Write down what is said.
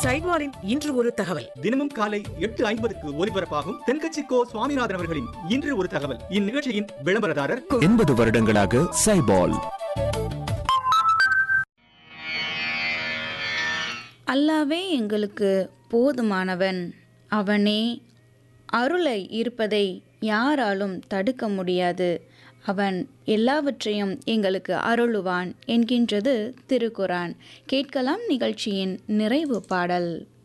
சைட்வாரின் இன்று ஒரு தகவல் தினமும் காலை எட்டு ஐம்பதுக்கு ஒலிபரப்பாகும் தென்கட்சி கோ சுவாமிநாதன் அவர்களின் இன்று ஒரு தகவல் இந்நிகழ்ச்சியின் விளம்பரதாரர் எண்பது வருடங்களாக சைபால் அல்லாவே எங்களுக்கு போதுமானவன் அவனே அருளை இருப்பதை யாராலும் தடுக்க முடியாது அவன் எல்லாவற்றையும் எங்களுக்கு அருளுவான் என்கின்றது திருக்குரான் கேட்கலாம் நிகழ்ச்சியின் நிறைவு பாடல்